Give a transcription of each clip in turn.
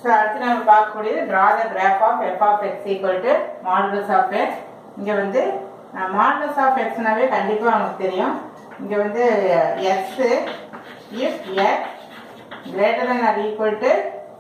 so அடுத்து நம்ம பார்க்கக்கூடியது draw the graph of f of x equal to modulus of x இங்கே வந்து மாடுலஸ் ஆஃப் எக்ஸ்னாவே கண்டிப்பாக அவங்களுக்கு தெரியும் இங்கே வந்து x if x greater than or equal to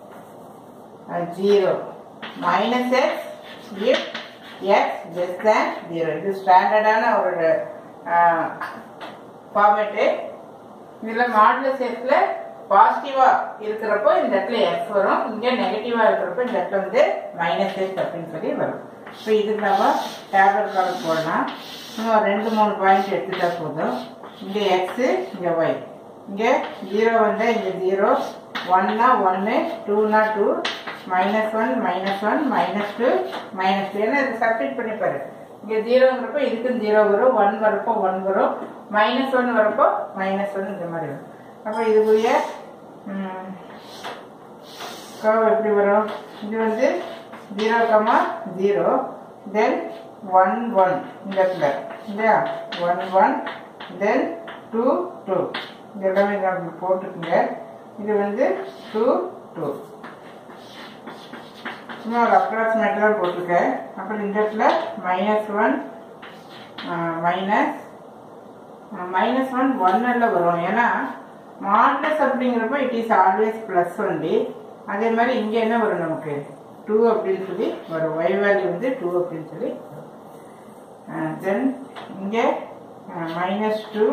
zero minus x if x less than zero இது ஸ்டாண்டர்டான ஒரு ஃபார்மேட்டு இதில் மாடுலஸ் எக்ஸில் பாசிட்டிவாக இருக்கிறப்போ இந்த இடத்துல எக்ஸ் வரும் இங்கே நெகட்டிவாக இருக்கிறப்போ இந்த இடத்துல வந்து மைனஸ் எக்ஸ் அப்படின்னு சொல்லி வரும் ஸோ இதுக்கு நம்ம டேப்லெட் கலர் போடலாம் இன்னும் ரெண்டு மூணு பாயிண்ட் எடுத்துட்டா போதும் இங்கே எக்ஸு இங்கே ஒய் இங்கே ஜீரோ வந்து இங்கே ஜீரோ ஒன்னா ஒன்று டூனா two minus one minus one minus two minus two ஏன்னா இது சப்ஸ்டிட் பண்ணி பாரு இங்கே ஜீரோங்கிறப்போ இதுக்கும் ஜீரோ வரும் ஒன் வரப்போ ஒன் வரும் மைனஸ் ஒன் வரப்போ மைனஸ் ஒன் இந்த மாதிரி வரும் அப்போ இதுக்குரிய கர்வ் எப்படி வரும் இது வந்து zero comma zero then one one இந்த இடத்துல இல்லையா one one then two two இது எல்லாமே நான் போட்டுக்குங்க இது வந்து டூ டூ சும்மா ஒரு அப்ராக்சிமேட்டாக போட்டிருக்கேன் அப்புறம் இந்த இடத்துல minus one minus minus one ஒன்னில் வரும் ஏன்னா மாட்லஸ் அப்படிங்கிறப்ப it is always plus only அதே மாதிரி இங்கே என்ன வரும் நமக்கு டூ அப்படின்னு சொல்லி வரும் ஒய் வேல்யூ வந்து டூ அப்படின்னு சொல்லி தென் இங்கே மைனஸ் டூ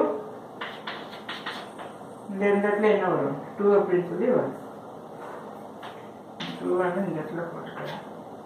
இந்த இந்த இடத்துல என்ன வரும் டூ அப்படின்னு சொல்லி வரும் டூ வந்து இந்த இடத்துல போட்டுக்கிறேன்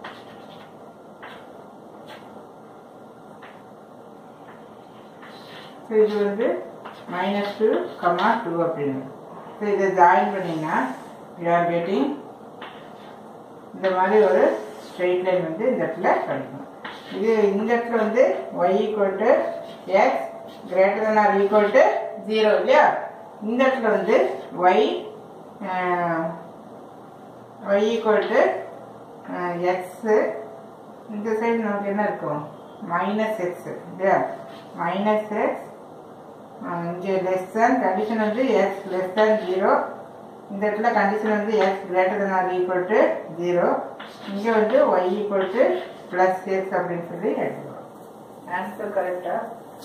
ஸோ இது வந்து மைனஸ் டூ கமா டூ அப்படின்னு ஸோ இதை ஜாயின் பண்ணிங்கன்னா யூ ஆர் கெட்டிங் இந்த மாதிரி ஒரு ஸ்ட்ரெயிட் லைன் வந்து இந்த இடத்துல கிடைக்கும் இது இந்த இடத்துல வந்து y equal to x greater than or equal to zero இல்லையா இந்த இடத்துல வந்து y y equal to x இந்த சைடு நமக்கு என்ன இருக்கும் மைனஸ் எக்ஸ் இல்லையா மைனஸ் எக்ஸ் இங்கே லெஸ் தேன் கண்டிஷன் வந்து எக்ஸ் லெஸ் தேன் ஜீரோ இந்த இடத்துல கண்டிஷன் வந்து x greater than or equal to zero இங்கே வந்து y equal to plus x அப்படின்னு சொல்லி எடுத்துக்கிறோம் ஆன்சர் கரெக்டா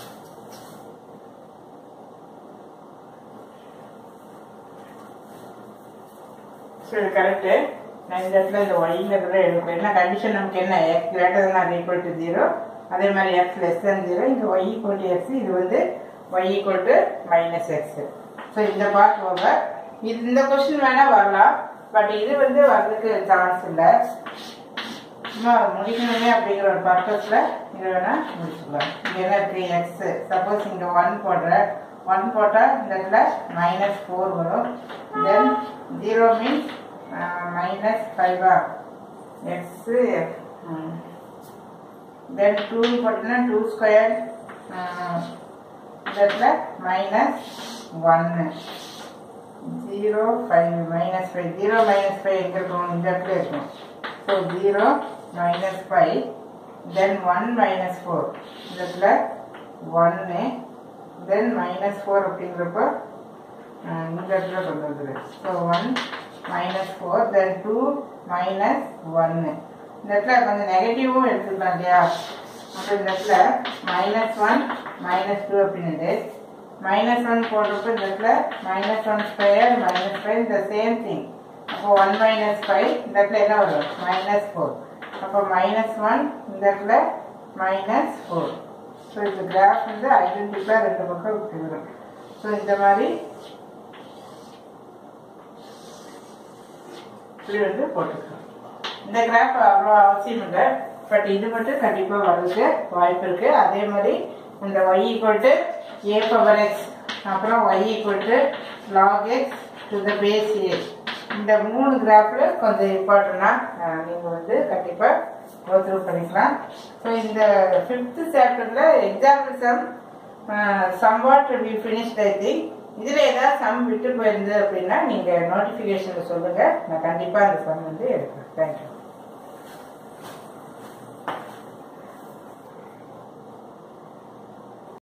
ஸோ இது கரெக்டு நான் இந்த இடத்துல இந்த ஒய்ங்கிறத எடுப்பேன் என்ன கண்டிஷன் நமக்கு என்ன x greater than or equal to zero அதே மாதிரி எக்ஸ் லெஸ் தேன் ஜீரோ இங்கே ஒய் ஈக்குவல் டு எக்ஸ் இது வந்து y equal to minus x so இந்த பார்ட் ஓவர் இது இந்த கொஸ்டின் வேணா வரலாம் பட் இது வந்து வர்றதுக்கு சான்ஸ் இல்லை இன்னும் முடிக்கணுமே அப்படிங்கிற ஒரு பர்பஸில் இது வேணா முடிச்சுக்கலாம் இங்கே என்ன இருக்கு எக்ஸ் சப்போஸ் இங்கே ஒன் போடுற ஒன் போட்டால் இந்த இடத்துல மைனஸ் ஃபோர் வரும் தென் ஜீரோ மீன்ஸ் மைனஸ் ஃபைவா எக்ஸு தென் டூ போட்டோன்னா டூ ஸ்கொயர் இந்த இடத்துல மைனஸ் ஒன்று zero five minus five zero minus five எங்கே இருக்கும் இந்த இடத்துல இருக்கும் so zero minus five then one minus four இந்த இடத்துல ஒன்று தென் மைனஸ் ஃபோர் அப்படிங்கிறப்ப அஹ், இந்த இடத்துல கொண்டு வந்துரு so one minus four then two minus ஒன்று இந்த இடத்துல கொஞ்சம் நெகட்டிவும் எடுத்துக்கலாம் இல்லையா அப்போ இந்த இடத்துல மைனஸ் ஒன் மைனஸ் டூ அப்படின்னு மைனஸ் ஒன் போடுறப்ப இந்த இடத்துல minus one square minus five இந்த சேம் திங் அப்போ ஒன் மைனஸ் ஃபைவ் இந்த இடத்துல என்ன வரும் மைனஸ் ஃபோர் அப்போ மைனஸ் ஒன் இந்த இடத்துல மைனஸ் ஃபோர் ஸோ இந்த கிராஃப் வந்து ஐடென்டிஃபாக ரெண்டு பக்கம் விட்டுவிடும் ஸோ இந்த மாதிரி இப்படி வந்து போட்டுக்கலாம் இந்த கிராஃப் அவ்வளோ அவசியம் இல்லை பட் இது மட்டும் கண்டிப்பாக வர்றதுக்கு வாய்ப்பு இருக்குது அதே மாதிரி இந்த y equal to a power x அப்புறம் y equal to log x to the base a இந்த மூணு கிராஃபில் கொஞ்சம் இம்பார்ட்டண்டாக நீங்கள் வந்து கண்டிப்பாக கோத்ரூ பண்ணிக்கலாம் ஸோ இந்த ஃபிஃப்த்து சாப்டரில் example some somewhat we finished I think இதில் ஏதாவது சம் விட்டு போயிருந்து அப்படின்னா நீங்கள் நோட்டிஃபிகேஷனில் சொல்லுங்கள் நான் கண்டிப்பாக அந்த சம் வந்து எடுக்கிறேன் தேங்க்யூ